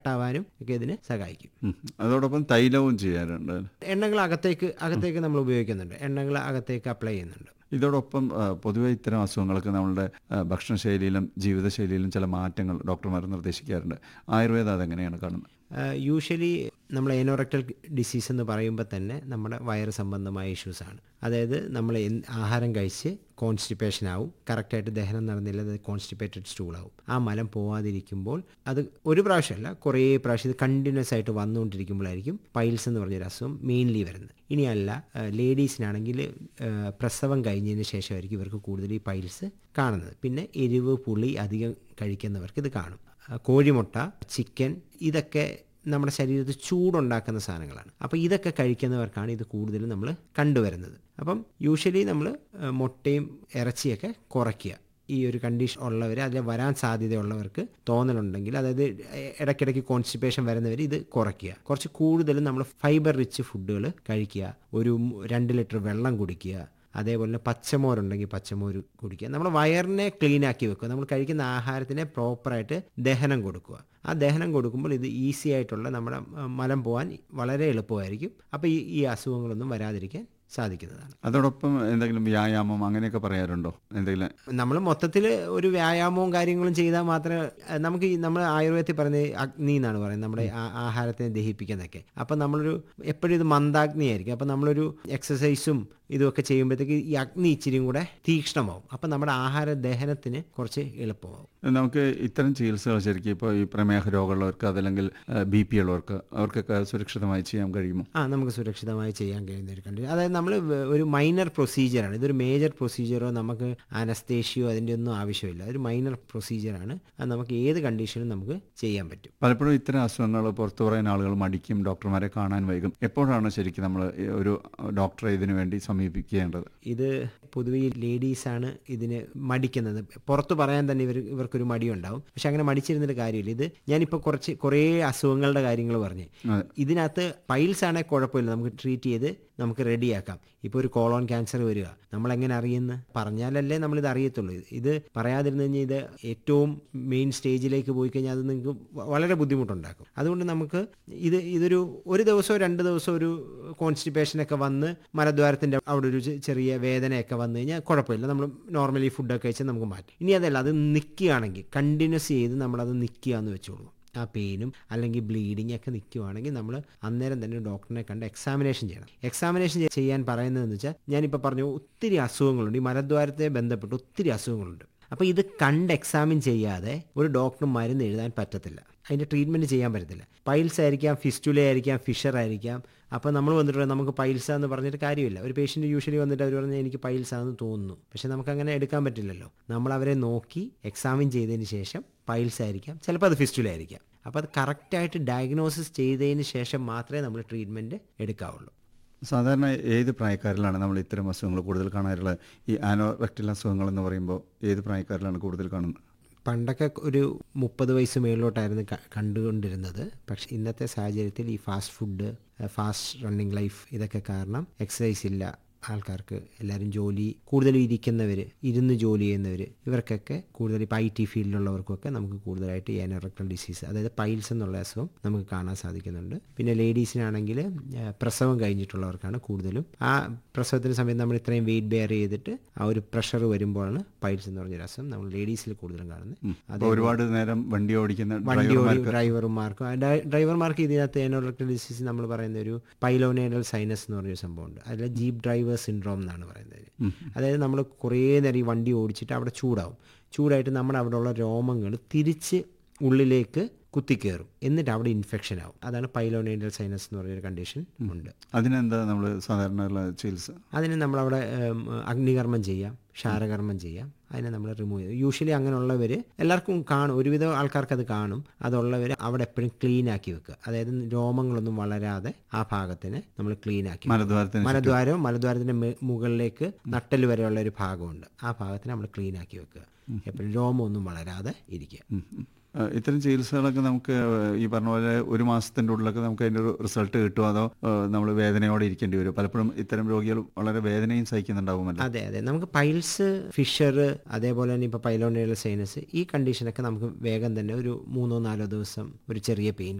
ആവാനും ഒക്കെ ഇതിന് സഹായിക്കും ഉം. അതോടൊപ്പം തൈലവും ചെയ്യാറുണ്ട് എണ്ണകൾ അകത്തേക്ക് അകത്തേക്ക് നമ്മൾ ഉപയോഗിക്കുന്നുണ്ട് എണ്ണകൾ അകത്തേക്ക് അപ്ലൈ ചെയ്യുന്നുണ്ട് ഇതോടൊപ്പം ആ, പൊതുവെ ഇത്തരം അസുഖങ്ങൾക്ക് നമ്മളുടെ ആ, ഭക്ഷണശൈലിയിലും ജീവിതശൈലിയിലും ചില മാറ്റങ്ങൾ ഡോക്ടർമാർ നിർദ്ദേശിക്കാറുണ്ട് ആയുർവേദം അതെങ്ങനെയാണ് കാണുന്നത് യൂഷ്വലി നമ്മൾ എനോറക്ടൽ ഡിസീസ് എന്ന് പറയുമ്പോൾ തന്നെ നമ്മുടെ വയറ് സംബന്ധമായ ഇഷ്യൂസാണ് അതായത് നമ്മൾ എന്ത് ആഹാരം കഴിച്ച് കോൺസ്റ്റിപ്പേഷൻ ആവും കറക്റ്റായിട്ട് ദഹനം നടന്നില്ല അത് കോൺസ്റ്റിപ്പേറ്റഡ് സ്റ്റൂൾ ആവും ആ മലം പോവാതിരിക്കുമ്പോൾ അത് ഒരു പ്രാവശ്യമല്ല കുറേ പ്രാവശ്യം ഇത് കണ്ടിന്യൂസ് ആയിട്ട് വന്നുകൊണ്ടിരിക്കുമ്പോഴായിരിക്കും പൈൽസ് എന്ന് പറഞ്ഞൊരു അസുഖം മെയിൻലി വരുന്നത് ഇനിയല്ല ലേഡീസിനാണെങ്കിൽ പ്രസവം കഴിഞ്ഞതിന് ശേഷമായിരിക്കും ഇവർക്ക് കൂടുതൽ ഈ പൈൽസ് കാണുന്നത് പിന്നെ എരിവ് പുളി അധികം കഴിക്കുന്നവർക്ക് ഇത് കാണും ആ, കോഴിമുട്ട ചിക്കൻ ഇതൊക്കെ നമ്മുടെ ശരീരത്തിൽ ചൂടുണ്ടാക്കുന്ന സാധനങ്ങളാണ് അപ്പോൾ ഇതൊക്കെ കഴിക്കുന്നവർക്കാണ് ഇത് കൂടുതലും നമ്മൾ കണ്ടുവരുന്നത് അപ്പം യൂഷ്വലി നമ്മൾ മുട്ടയും ഇറച്ചിയൊക്കെ കുറയ്ക്കുക ഈ ഒരു കണ്ടീഷൻ ഉള്ളവർ അതിൽ വരാൻ സാധ്യതയുള്ളവർക്ക് തോന്നലുണ്ടെങ്കിൽ അതായത് ഇടയ്ക്കിടയ്ക്ക് കോൺസ്റ്റിപ്പേഷൻ വരുന്നവർ ഇത് കുറയ്ക്കുക കുറച്ച് കൂടുതലും നമ്മൾ ഫൈബർ റിച്ച് ഫുഡുകൾ കഴിക്കുക ഒരു രണ്ട് ലിറ്റർ വെള്ളം കുടിക്കുക അതേപോലെ തന്നെ പച്ചമോരുണ്ടെങ്കിൽ പച്ചമോര് കുടിക്കുക നമ്മൾ വയറിനെ ക്ലീൻ ആക്കി വെക്കുക നമ്മൾ കഴിക്കുന്ന ആഹാരത്തിനെ പ്രോപ്പറായിട്ട് ദഹനം കൊടുക്കുക ആ ദഹനം കൊടുക്കുമ്പോൾ ഇത് ഈസി ആയിട്ടുള്ള നമ്മുടെ ആ, മലം പോകാൻ വളരെ എളുപ്പമായിരിക്കും അപ്പോൾ ഈ ഈ അസുഖങ്ങളൊന്നും വരാതിരിക്കാൻ സാധിക്കുന്നതാണ് അതോടൊപ്പം എന്തെങ്കിലും വ്യായാമം അങ്ങനെയൊക്കെ പറയാറുണ്ടോ എന്തെങ്കിലും നമ്മൾ മൊത്തത്തിൽ ഒരു വ്യായാമവും കാര്യങ്ങളും ചെയ്താൽ മാത്രമേ അഹ് നമുക്ക് ഈ നമ്മൾ ആയുർവേദത്തിൽ പറയുന്നത് അഗ്നി എന്നാണ് പറയുന്നത് നമ്മുടെ ആ- ആഹാരത്തിനെ ദഹിപ്പിക്കുന്നതൊക്കെ അപ്പം നമ്മളൊരു എപ്പോഴും ഇത് മന്ദാഗ്നി ആയിരിക്കും അപ്പം നമ്മളൊരു എക്സസൈസും ഇതുമൊക്കെ ചെയ്യുമ്പോഴത്തേക്ക് ഈ അഗ്നി ഇച്ചിരിയും കൂടെ തീക്ഷ്ണമാവും അപ്പം നമ്മുടെ ആഹാര ദഹനത്തിന് കുറച്ച് എളുപ്പമാവും നമുക്ക് ഇത്തരം ചികിത്സകൾ ശരിക്കും ഇപ്പോൾ ഈ പ്രമേഹ രോഗമുള്ളവർക്ക് അതല്ലെങ്കിൽ ബി പി ഉള്ളവർക്ക് അവർക്കൊക്കെ സുരക്ഷിതമായി ചെയ്യാൻ കഴിയുമോ ആ നമുക്ക് സുരക്ഷിതമായി ചെയ്യാൻ കഴിയുന്ന ഒരു കണ്ടീഷൻ അതായത് നമ്മൾ ഒരു മൈനർ പ്രൊസീജിയറാണ് ഇതൊരു മേജർ പ്രൊസീജിയറോ നമുക്ക് അനസ്തേഷ്യോ അതിൻ്റെ ഒന്നും ആവശ്യമില്ല ഒരു മൈനർ പ്രൊസീജിയറാണ് അത് നമുക്ക് ഏത് കണ്ടീഷനും നമുക്ക് ചെയ്യാൻ പറ്റും പലപ്പോഴും ഇത്തരം അസുഖങ്ങൾ പുറത്തു പറയാൻ ആളുകൾ മടിക്കും ഡോക്ടർമാരെ കാണാൻ വൈകും എപ്പോഴാണ് ശരിക്കും നമ്മൾ ഒരു ഡോക്ടറെ ഇതിനു വേണ്ടി സമീപിക്കേണ്ടത് ഇത് പൊതുവെ ഈ ലേഡീസാണ് ഇതിന് മടിക്കുന്നത് പുറത്ത് പറയാൻ തന്നെ ഇവർ ഇവർക്കൊരു മടിയുണ്ടാവും പക്ഷെ അങ്ങനെ മടിച്ചിരുന്നിട്ട് കാര്യമില്ല ഇത് ഞാനിപ്പോൾ കുറച്ച് കുറേ അസുഖങ്ങളുടെ കാര്യങ്ങൾ പറഞ്ഞ് അതെ. ഇതിനകത്ത് പൈൽസ് ആണെങ്കിൽ കുഴപ്പമില്ല നമുക്ക് ട്രീറ്റ് ചെയ്ത് നമുക്ക് റെഡിയാക്കാം ഇപ്പോൾ ഒരു കോളോൺ ക്യാൻസർ വരിക നമ്മൾ എങ്ങനെ അറിയുന്നു പറഞ്ഞാലല്ലേ നമ്മളിത് അറിയത്തുള്ളൂ ഇത് പറയാതിരുന്നു കഴിഞ്ഞാൽ ഇത് ഏറ്റവും മെയിൻ സ്റ്റേജിലേക്ക് പോയി കഴിഞ്ഞാൽ അത് നിങ്ങൾക്ക് വ- വളരെ ബുദ്ധിമുട്ടുണ്ടാക്കും അതുകൊണ്ട് നമുക്ക് ഇത് ഇതൊരു ഒരു ദിവസമോ രണ്ട് ദിവസമോ ഒരു കോൺസ്റ്റിപ്പേഷനൊക്കെ വന്ന് മലദ്വാരത്തിൻ്റെ അവിടെ ഒരു ചെ- ചെറിയ വേദനയൊക്കെ വന്നു കഴിഞ്ഞാൽ കുഴപ്പമില്ല നമ്മൾ നോർമലി ഫുഡൊക്കെ കഴിച്ചാൽ നമുക്ക് മാറ്റും ഇനി അതല്ല അത് നിൽക്കുകയാണെങ്കിൽ കണ്ടിന്യൂസ് ചെയ്ത് നമ്മളത് നിൽക്കുക എന്ന് വെച്ചോളൂ ആ പെയിനും അല്ലെങ്കിൽ ബ്ലീഡിങ് ഒക്കെ നിൽക്കുവാണെങ്കിൽ നമ്മൾ അന്നേരം തന്നെ ഡോക്ടറിനെ കണ്ട് എക്സാമിനേഷൻ ചെയ്യണം എക്സാമിനേഷൻ ചെയ്യാൻ പറയുന്നതെന്ന് വെച്ചാൽ ഞാനിപ്പോൾ പറഞ്ഞു ഒത്തിരി അസുഖങ്ങളുണ്ട് ഈ മലദ്വാരത്തെ ബന്ധപ്പെട്ട് ഒത്തിരി അസുഖങ്ങളുണ്ട് അപ്പോൾ ഇത് കണ്ട് എക്സാമിൻ ചെയ്യാതെ ഒരു ഡോക്ടർ മരുന്ന് എഴുതാൻ പറ്റത്തില്ല അതിൻ്റെ ട്രീറ്റ്മെൻറ്റ് ചെയ്യാൻ പറ്റത്തില്ല പൈൽസ് ആയിരിക്കാം ഫിസ്റ്റുല ആയിരിക്കാം ഫിഷർ ആയിരിക്കാം അപ്പോൾ നമ്മൾ വന്നിട്ട് പറയാം, നമുക്ക് പൈൽസ എന്ന് പറഞ്ഞിട്ട് കാര്യമില്ല ഒരു പേഷ്യൻ്റ് യൂഷ്വലി വന്നിട്ട് അവർ പറഞ്ഞാൽ എനിക്ക് പൈൽസ എന്ന് തോന്നുന്നു പക്ഷെ നമുക്ക് അങ്ങനെ എടുക്കാൻ പറ്റില്ലല്ലോ നമ്മൾ അവരെ നോക്കി എക്സാമിൻ ചെയ്തതിന് ശേഷം പൈൽസ് ആയിരിക്കാം ചിലപ്പോൾ അത് ഫിസ്റ്റുല ആയിരിക്കാം അപ്പോൾ അത് കറക്റ്റായിട്ട് ഡയഗ്നോസിസ് ചെയ്തതിന് ശേഷം മാത്രമേ നമ്മൾ ട്രീറ്റ്മെൻറ്റ് എടുക്കാവുള്ളൂ സാധാരണ ഏത് പ്രായക്കാരിലാണ് നമ്മൾ ഇത്തരം അസുഖങ്ങൾ കൂടുതൽ കാണാറുള്ളത് ഈ ആനോറക്റ്റിൽ അസുഖങ്ങൾ എന്ന് പറയുമ്പോൾ ഏത് പ്രായക്കാരിലാണ് കൂടുതൽ കാണുന്നത് പണ്ടൊക്കെ ഒരു മുപ്പത് വയസ്സ് മേളിലോട്ടായിരുന്നു ക- കണ്ടുകൊണ്ടിരുന്നത് പക്ഷെ ഇന്നത്തെ സാഹചര്യത്തിൽ ഈ fast food fast running life ഇതൊക്കെ കാരണം എക്സസൈസ് ഇല്ല ആൾക്കാർക്ക് എല്ലാവരും ജോലി കൂടുതൽ ഇരിക്കുന്നവർ ഇരുന്ന് ജോലി ചെയ്യുന്നവർ ഇവർക്കൊക്കെ കൂടുതൽ ഇപ്പോൾ ഐ ടി ഫീൽഡിലുള്ളവർക്കൊക്കെ നമുക്ക് കൂടുതലായിട്ട് ഈ അനറക്ടൽ ഡിസീസ് അതായത് പൈൽസ് എന്നുള്ള അസുഖം നമുക്ക് കാണാൻ സാധിക്കുന്നുണ്ട് പിന്നെ ലേഡീസിനാണെങ്കിൽ പ്രസവം കഴിഞ്ഞിട്ടുള്ളവർക്കാണ് കൂടുതലും ആ പ്രസവത്തിന് സമയത്ത് നമ്മൾ ഇത്രയും വെയിറ്റ് ബെയർ ചെയ്തിട്ട് ആ ഒരു പ്രഷർ വരുമ്പോഴാണ് പൈൽസ് എന്ന് പറഞ്ഞൊരു അസുഖം നമ്മൾ ലേഡീസിൽ കൂടുതലും കാണുന്നത് അപ്പോൾ ഒരുപാട് നേരം വണ്ടി ഓടിക്കുന്ന വണ്ടി ഓടി ഡ്രൈവർമാർക്ക് ഡ്രൈവർമാർക്കും ആ ഡ്രൈ- ഡ്രൈവർമാർക്ക് ഇതിനകത്ത് എനോറക്ടൽ ഡിസീസ് നമ്മൾ പറയുന്ന ഒരു പൈലോനേഡൽ സൈനസ് എന്ന് പറഞ്ഞൊരു സംഭവമുണ്ട് അതിൽ ജീപ്പ് ഡ്രൈവർ സിൻഡ്രോം എന്നാണ് പറയുന്നത് അതായത് നമ്മൾ കുറേ നേരം ഈ വണ്ടി ഓടിച്ചിട്ട് അവിടെ ചൂടാവും ചൂടായിട്ട് നമ്മുടെ അവിടെ ഉള്ള രോമങ്ങൾ തിരിച്ച് ഉള്ളിലേക്ക് കുത്തിക്കയറും എന്നിട്ട് അവിടെ ഇൻഫെക്ഷൻ ആവും അതാണ് പൈലോനേഡൽ സൈനസ് എന്ന് പറഞ്ഞൊരു കണ്ടീഷൻ ഉണ്ട് അതിനെന്താ നമ്മൾ സാധാരണ ഉള്ള ചികിത്സ അതിന് നമ്മളവിടെ ഉം, അഗ്നികർമ്മം ചെയ്യാം ക്ഷാരകർമ്മം ചെയ്യാം അതിനെ നമ്മൾ റിമൂവ് ചെയ്യും യൂഷ്വലി അങ്ങനെയുള്ളവർ എല്ലാവർക്കും കാണും ഒരുവിധം ആൾക്കാർക്ക് അത് കാണും അതുള്ളവർ അവിടെ എപ്പോഴും ക്ലീൻ ആക്കി വെക്കുക അതായത് രോമങ്ങളൊന്നും വളരാതെ ആ ഭാഗത്തിനെ നമ്മൾ ക്ലീൻ ആക്കി വെക്കുക. മലദ്വാരത്തിന് മലദ്വാരവും മലദ്വാരത്തിന്റെ മെ- മുകളിലേക്ക് നട്ടൽ വരെയുള്ള ഒരു ഭാഗമുണ്ട് ആ ഭാഗത്തിന് നമ്മൾ ക്ലീൻ ആക്കി വെക്കുക എപ്പോഴും രോമമൊന്നും വളരാതെ ഇരിക്കുക ഉം, ഉം. ഏഹ് ഇത്തരം ചികിത്സകളൊക്കെ നമുക്ക് ഏഹ് ഈ പറഞ്ഞ പോലെ ഒരു മാസത്തിൻ്റെ ഉള്ളിലൊക്കെ നമുക്ക് അതിൻ്റെ ഒരു റിസൾട്ട് കിട്ടുമോ അതോ നമ്മൾ വേദനയോടെ ഇരിക്കേണ്ടി വരും പലപ്പോഴും ഇത്തരം രോഗികൾ വളരെ വേദനയും സഹിക്കുന്നുണ്ടാവുമല്ലോ അതെ അതെ നമുക്ക് പൈൽസ് ഫിഷർ അതേപോലെ തന്നെ ഇപ്പോൾ പൈലോണിയൽ സൈനസ് ഈ കണ്ടീഷനൊക്കെ നമുക്ക് വേഗം തന്നെ ഒരു മൂന്നോ നാലോ ദിവസം ഒരു ചെറിയ പെയിൻ